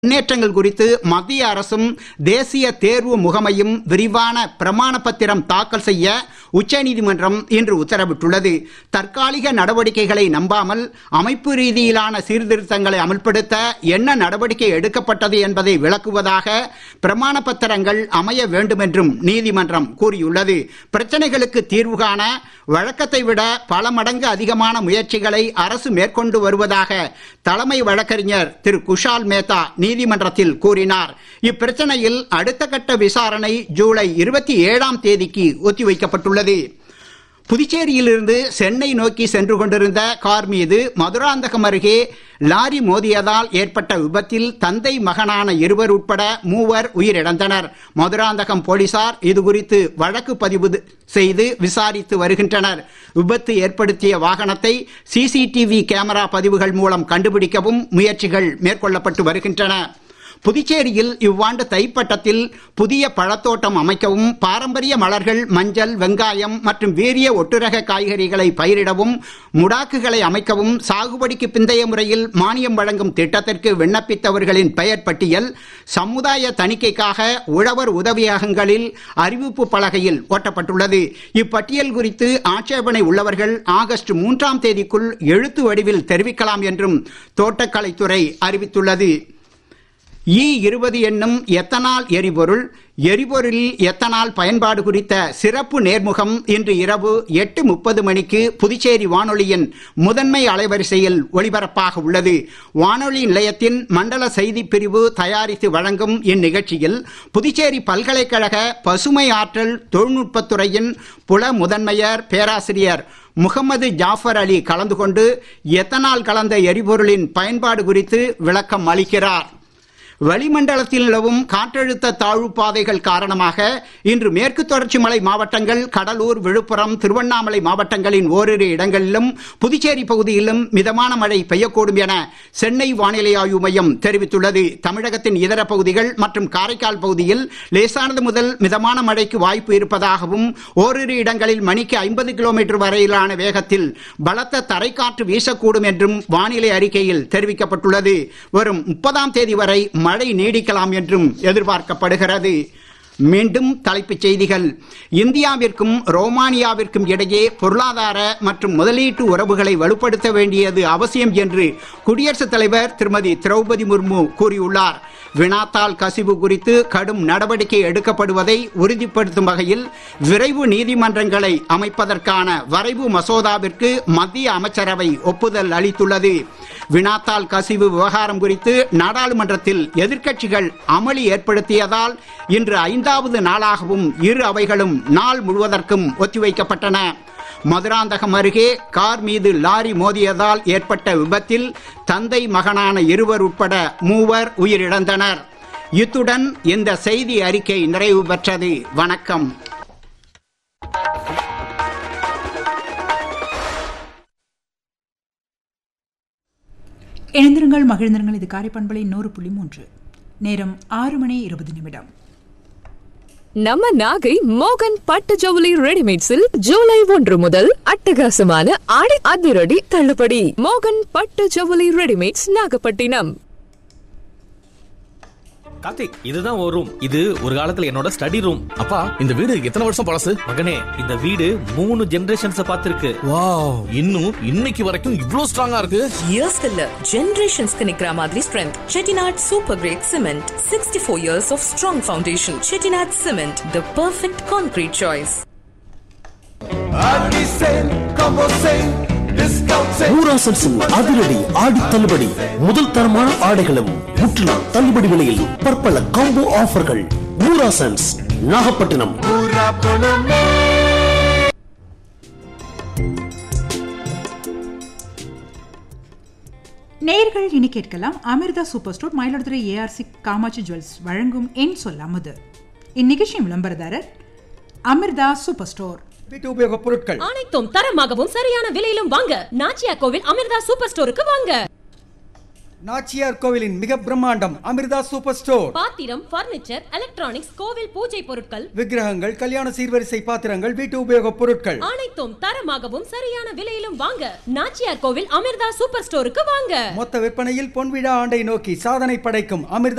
முன்னேற்றங்கள் குறித்து மத்திய அரசும் தேசிய தேர்வு முகமையும் விரிவான பிரமாண பத்திரம் தாக்கல் செய்ய உச்சநீதிமன்றம் இன்று உத்தரவிட்டுள்ளது தற்காலிக நடவடிக்கைகளை நம்பாமல் அமைப்பு ரீதியிலான சீர்திருத்தங்களை அமல்படுத்த என்ன நடவடிக்கை எடுக்கப்பட்டது என்பதை விளக்குவதாக பிரமாண பத்திரங்கள் அமைய வேண்டும் என்றும் நீதிமன்றம் கூறியுள்ளது பிரச்சனைகளுக்கு தீர்வு காண வழக்கத்தை விட பல மடங்கு அதிகமான முயற்சிகளை அரசு மேற்கொண்டு வருவதாக தலைமை வழக்கறிஞர் திரு குஷால் மேத்தா நீதிமன்றத்தில் கூறினார் இப்பிரச்சனையில் அடுத்த கட்ட விசாரணை ஜூலை இருபத்தி ஏழாம் தேதிக்கு ஒத்திவைக்கப்பட்டுள்ளது புதுச்சேரியிலிருந்து சென்னை நோக்கி சென்று கொண்டிருந்த கார் மீது மதுராந்தகம் அருகே லாரி மோதியதால் ஏற்பட்ட விபத்தில் தந்தை மகனான இருவர் உட்பட மூவர் உயிரிழந்தனர் மதுராந்தகம் போலீசார் இதுகுறித்து வழக்கு பதிவு செய்து விசாரித்து வருகின்றனர் விபத்து ஏற்படுத்திய வாகனத்தை சிசிடிவி கேமரா பதிவுகள் மூலம் கண்டுபிடிக்கவும் முயற்சிகள் மேற்கொள்ளப்பட்டு வருகின்றன புதுச்சேரியில் இவ்வாண்டு தைப்பட்டத்தில் புதிய பழத்தோட்டம் அமைக்கவும் பாரம்பரிய மலர்கள் மஞ்சள் வெங்காயம் மற்றும் வீரிய ஒட்டுரக காய்கறிகளை பயிரிடவும் முடாக்குகளை அமைக்கவும் சாகுபடிக்கு பிந்தைய முறையில் மானியம் வழங்கும் திட்டத்திற்கு விண்ணப்பித்தவர்களின் பெயர் பட்டியல் சமுதாய தணிக்கைக்காக உழவர் உதவியகங்களில் அறிவிப்பு பலகையில் ஒட்டப்பட்டுள்ளது இப்பட்டியல் குறித்து ஆட்சேபனை உள்ளவர்கள் ஆகஸ்ட் மூன்றாம் தேதிக்குள் எழுத்து வடிவில் தெரிவிக்கலாம் என்றும் தோட்டக்கலைத்துறை அறிவித்துள்ளது இ இருபது என்னும் எத்தனால் எரிபொருள் எரிபொருளில் எத்தனால் பயன்பாடு குறித்த சிறப்பு நேர்முகம் இன்று இரவு எட்டு முப்பது மணிக்கு புதுச்சேரி வானொலியின் முதன்மை அலைவரிசையில் ஒளிபரப்பாக உள்ளது வானொலி நிலையத்தின் மண்டல செய்தி பிரிவு தயாரித்து வழங்கும் இந்நிகழ்ச்சியில் புதுச்சேரி பல்கலைக்கழக பசுமை ஆற்றல் தொழில்நுட்பத்துறையின் புல முதன்மையர் பேராசிரியர் முகமது ஜாஃபர் அலி கலந்து கொண்டு எத்தனால் கலந்த எரிபொருளின் பயன்பாடு குறித்து விளக்கம் அளிக்கிறார் வளிமண்டலத்தில் நிலவும் காற்றழுத்த தாழ்வு பாதைகள் காரணமாக இன்று மேற்கு தொடர்ச்சி மலை மாவட்டங்கள் கடலூர் விழுப்புரம் திருவண்ணாமலை மாவட்டங்களின் ஓரிரு இடங்களிலும் புதுச்சேரி பகுதியிலும் மிதமான மழை பெய்யக்கூடும் என சென்னை வானிலை ஆய்வு மையம் தெரிவித்துள்ளது தமிழகத்தின் இதர பகுதிகள் மற்றும் காரைக்கால் பகுதியில் லேசானது முதல் மிதமான மழைக்கு வாய்ப்பு இருப்பதாகவும் ஓரிரு இடங்களில் மணிக்கு ஐம்பது கிலோமீட்டர் வரையிலான வேகத்தில் பலத்த தரைக்காற்று வீசக்கூடும் என்றும் வானிலை அறிக்கையில் தெரிவிக்கப்பட்டுள்ளது வரும் முப்பதாம் தேதி வரை மழை நீடிக்கலாம் என்றும் எதிர்பார்க்கப்படுகிறது மீண்டும் தலைப்புச் செய்திகள் இந்தியாவிற்கும் ரோமானியாவிற்கும் இடையே பொருளாதார மற்றும் முதலீட்டு உறவுகளை வலுப்படுத்த வேண்டியது அவசியம் என்று குடியரசுத் தலைவர் திருமதி திரௌபதி முர்மு கூறியுள்ளார் வினாத்தாள் கசிவு குறித்து கடும் நடவடிக்கை எடுக்கப்படுவதை உறுதிப்படுத்தும் வகையில் விரைவு நீதிமன்றங்களை அமைப்பதற்கான வரைவு மசோதாவிற்கு மத்திய அமைச்சரவை ஒப்புதல் அளித்துள்ளது வினாத்தாள் கசிவு விவகாரம் குறித்து நாடாளுமன்றத்தில் எதிர்க்கட்சிகள் அமளி ஏற்படுத்தியதால் இன்று ஐந்தாவது நாளாகவும் இரு அவைகளும் நாள் முழுவதற்கும் ஒத்திவைக்கப்பட்டன மதுராந்தகம் அருகே கார் மீது லாரி மோதியதால் ஏற்பட்ட விபத்தில் தந்தை மகனான இருவர் உட்பட மூவர் உயிரிழந்தனர் இத்துடன் இந்த செய்தி அறிக்கை நிறைவு பெற்றது வணக்கம் எழுந்திருங்கள் மகிழ்ந்திருங்கள் இது காரைப்பண்பலை நூறு புள்ளி மூன்று நேரம் ஆறு மணி இருபது நிமிடம் நம்ம நாகை மோகன் பட்டு ஜவுளி ரெடிமேட்ஸில் ஜூலை ஒன்று முதல் அட்டகாசமான ஆடை அதிரடி தள்ளுபடி மோகன் பட்டு ஜவுளி ரெடிமேட்ஸ் நாகப்பட்டினம் கார்த்திக் இதுதான் ஒரு ரூம் இது ஒரு காலத்துல என்னோட ஸ்டடி ரூம் அப்பா இந்த வீடு எத்தனை வருஷம் பழசு மகனே இந்த வீடு மூணு ஜெனரேஷன்ஸ் பார்த்திருக்கு வாவ் இன்னும் இன்னைக்கு வரைக்கும் இவ்ளோ ஸ்ட்ராங்கா இருக்கு இயர்ஸ்க்கு இல்ல ஜெனரேஷன்ஸ்க்கு நிக்கிற மாதிரி strength Chettinad super great cement sixty four years of strong foundation Chettinad cement the perfect concrete choice ஊராசன்ஸின் அதிரடி ஆடி தள்ளுபடி முதல் தரமான ஆடைகளும் முற்றிலும் தள்ளுபடி விலையில் பற்பல காம்போ ஆஃபர்கள் ஊராசன்ஸ் நாகப்பட்டினம் நேர்கள் இனி கேட்கலாம் Amirtha super store Mayiladuthurai ARC Kamatchi jewels வழங்கும் என் சொல் அமுது இந்நிகழ்ச்சியின் விளம்பரதாரர் அமிர்தா சூப்பர் ஸ்டோர் வீட்டு உபயோகப் பொருட்கள் அனைத்தும் தரமாகவும் சரியான விலையிலும் வாங்க நாச்சியா கோவில் அமிர்தா சூப்பர் ஸ்டோருக்கு வாங்க நாச்சியார் கோவிலின் மிக பிரம்மாண்டம் அமிர்தா சூப்பர் ஸ்டோர் பாத்திரம் பர்னிச்சர் எலக்ட்ரானிக்ஸ் கோவில் பூஜை பொருட்கள் விக்கிரகங்கள் கல்யாண சீர்வரிசை பாத்திரங்கள் வீட்டு உபயோகப் பொருட்கள் அனைத்தும் தரமாகவும் சரியான விலையிலும் வாங்க நாச்சியார் கோவில் அமிர்தா சூப்பர் ஸ்டோருக்கு வாங்க மொத்த விற்பனையில் பொன்விழா ஆண்டை நோக்கி சாதனை படைக்கும் அமிர்தா